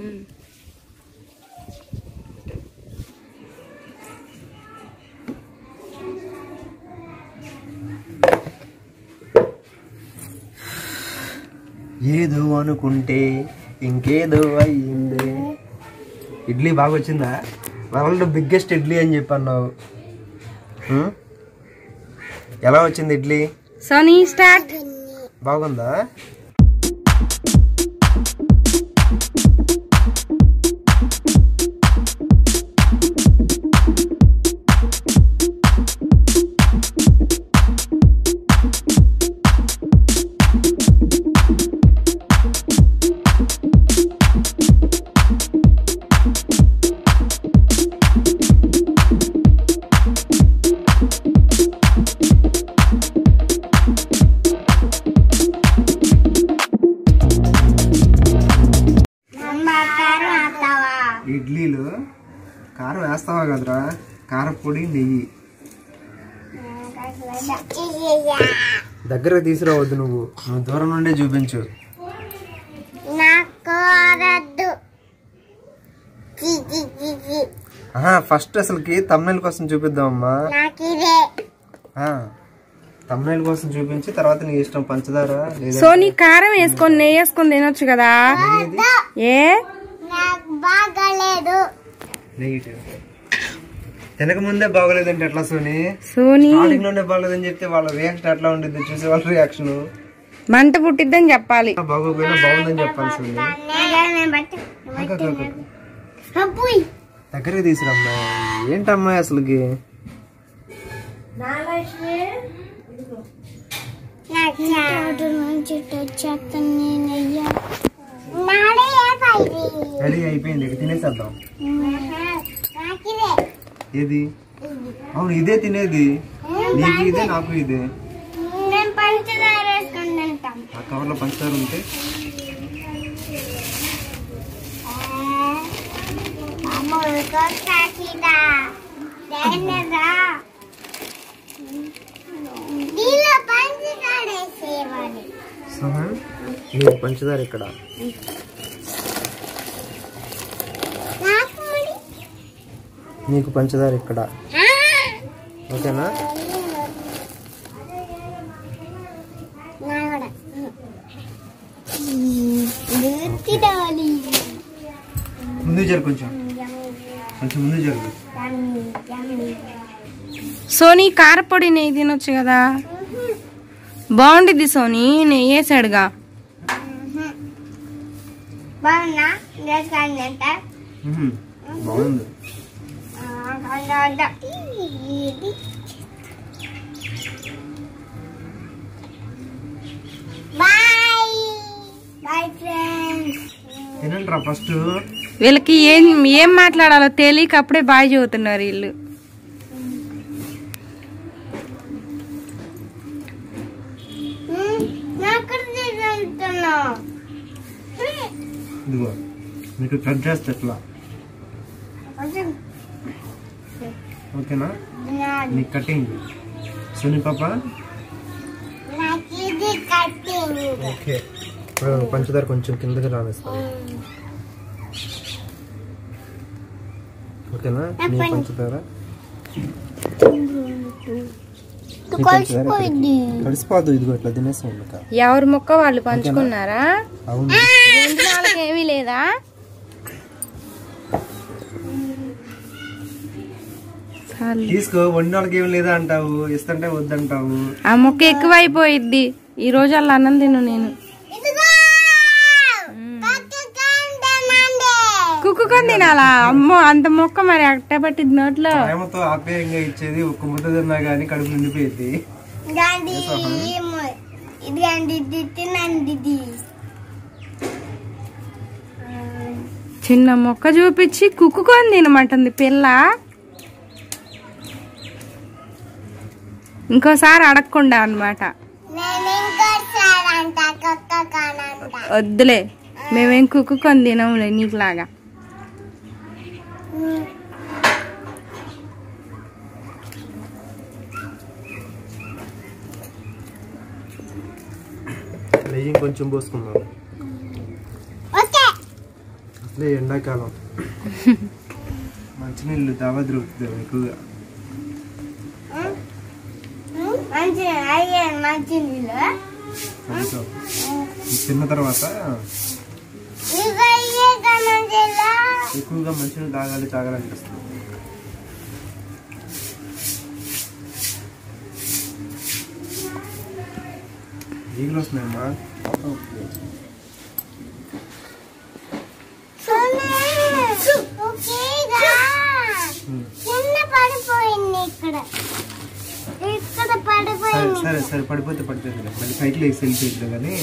ఉమ్. ఏదో అనుకుంటే ఇంకేదో అయ్యింది ఇడ్లీ బాగా వచ్చిందా వరల్డ్ బిగ్గెస్ట్ ఇడ్లీ అని చెప్పన్నావు ఉం? ఎలా వచ్చింది ఇడ్లీ సోనీ స్టార్ట్ బాగుందా ఇడ్లీలు కారం వేస్తావా కదరా కారపొడి నెయ్యి దగ్గర తీసుకురావద్దు నువ్వు నువ్వు దూరం నుండే చూపించు నాకు వరద్దు ఆహా ఫస్ట్ అసలుకి తమ్నైల్ కోసం చూపిద్దామమ్మా నాకు ఇదే తమ్నైల్ కోసం చూపించి తర్వాత నీ ఇష్టం పంచదార లేదా సోనీ కారం వేసుకొని నెయ్యి వేసుకొని తినొచ్చు కదా ఏ నాకు బాగలేదు నెయ్యి తినక ముందే బాగోలేదంటే ఎట్లా సోని సోనీ స్టార్టింగ్ నుండే బాగలేదని చెప్తే వాళ్ళ రియాక్షన్ ఎట్లా ఉండిద్ది చూసే వాళ్ళ రియాక్షన్ మంట పుట్టిద్దని చెప్పాలి బాగోపోయినా బాగుందని చెప్పాలి సోని అక్క, అక్క, అక్క. దగ్గరికి తీసురమ్మా ఏంటమ్మా అసలుకి నాకు నుంచి వచ్చేస్తాను నేను నాడే పైది రెడీ అయిపోయింది ఇక తినేసేద్దాం నాకిదే ఏది అవును ఇదే తినేది నీకు ఇదే నాకు ఇదే నేను పంచదార వేసుకొని తింటాం ఆ కవర్లో పంచదార ఉంటే అమ్మదా దీనిలో పంచదార వేసేవాడి సహా నీకు పంచదార ఇక్కడ నాకు మరి నీకు పంచదార ఇక్కడ ఓకేనా నా కూడా గుర్తిడాలి ముందు జరు కొంచెం కొంచెం ముందు జరుగు సోనీ కారపొడి నెయ్యి తినొచ్చు కదా బాగుండిద్ది సోనీ నెయ్యి వేసాడుగా బాగున్నా వేసుకొని తింటా మ్మ్. బాగుంది బాయ్ బాయ్ ఫ్రెండ్స్ తినండి రా ఫస్ట్ వీళ్ళకి ఏం ఏం మాట్లాడాలో తెలియక అప్పుడే బాగా చదువుతున్నారు వీళ్ళు నాకు తింటున్నా ఇదిగో మీకు కట్ చేస్తే ఎట్లా ఓకేనా నీ కటింగ్ సుని పాప నాకు ఇది కట్టింది ఓకే ఇప్పుడు పంచదార కొంచెం కిందకి రానిస్తాను ఓకేనా నీ పంచదార నీ పంచదార కలిసిపోయింది కలిసిపోదు ఇదిగో ఇట్లా తినేస్తాం ఉండక ఎవరి మొక్క వాళ్ళు పంచుకున్నారా అవును రెండు వాళ్ళకి ఏమీ లేదా చాలు. తీసుకో వండి వాళ్ళకి ఏం లేదా అంటావు ఇస్తుంటే వద్దంటావు ఆ మొక్క ఎక్కువైపోయిద్ది ఈ రోజు అలా అన్నం తిను నేను ఇదిగో పక్కకండి కుక్కుకొని తినాలా అమ్మో అంత మొక్క మరి అట్ట పట్టిద్ది నోట్లో ప్రేమతో ఆప్యాయంగా ఇచ్చేది ఒక్క ముద్ద తిన్నా కానీ కడుపు నిండిపోయింది గాంధీ ఇది గాంధీ ఇది తినండి ఇది చిన్న మొక్క చూపించి కుక్కుకొని తినమంటుంది పిల్ల ఇంకోసారి అడగకుండా అన్నమాట నేను ఇంకోసారి అంట కుక్క కానంట వద్దులే మేమేం కుక్కుకొని తినములే నీకులాగా నెయ్యి కొంచెం పోసుకుందాం ఓకే లే ఎండాకాలం మంచినీళ్ళు దావా దొరుకుతుంది ఎక్కువగా మంచి అయ్యే మంచి నీళ్ళు అందుకో. ఇది తిన్న తర్వాత ఇక అయ్యే కనంజలా ఎక్కువగా మంచినీళ్ళు తాగాలి తాగాలనిపిస్తుంది ఈగలు వస్తున్నాయమ్మా ఉమ్. చిన్న పడిపోయింది ఇక్కడ ఇక్కడ సరే పడిపోయింది సరే సరే పడిపోతే పడిపోతుంది మళ్ళీ పైకి లేచి వెళ్ళిపోయింది కానీ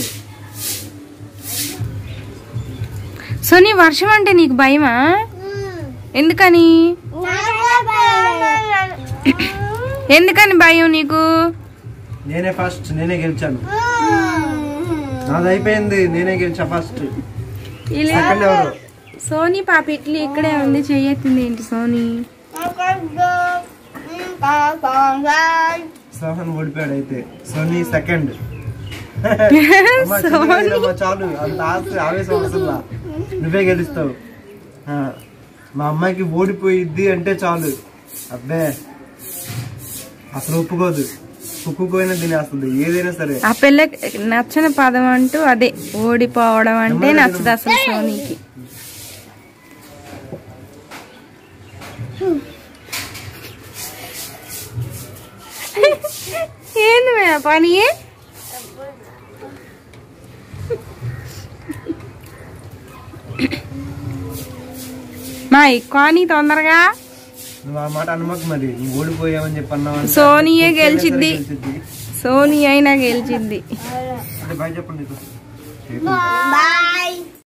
సోనీ వర్షం అంటే నీకు భయమా ఉమ్. ఎందుకని నాకు భయం. ఎందుకని భయం నీకు నేనే ఫస్ట్ నేనే గెలిచాను ఉమ్. నాది అయిపోయింది నేనే గెలిచా ఫస్ట్ ఇలా సెకండ్ ఎవరు సోనీ పాప ఇడ్లీ ఇక్కడే ఉంది చెయ్యెత్తింది ఏంటి సోనీ సోహన్ ఓడిపోయాడు అయితే సోనీ సెకండ్ చాలు అంత ఆశ ఆవేశం అవసరంలా నువ్వే గెలుస్తావు ఆ, మా అమ్మాయికి ఓడిపోయిద్ది అంటే చాలు అబ్బే అసలు ఒప్పుకోదు ఒప్పుకోయినా తినేస్తుంది ఏదైనా సరే ఆ పిల్లకి నచ్చని పదం అంటూ అదే ఓడిపోవడం అంటే నచ్చదు అసలు సోనీకి ఏంది మే ఆ పని మా కానీ తొందరగా నువ్వు ఆ మాట అనమాకు మరి నువ్వు ఓడిపోయావని చెప్పి అన్నావు సోనీయే గెలిచిద్ది సోనీ అయినా గెలిచింది బాయ్ చెప్పండి నీకు. బాయ్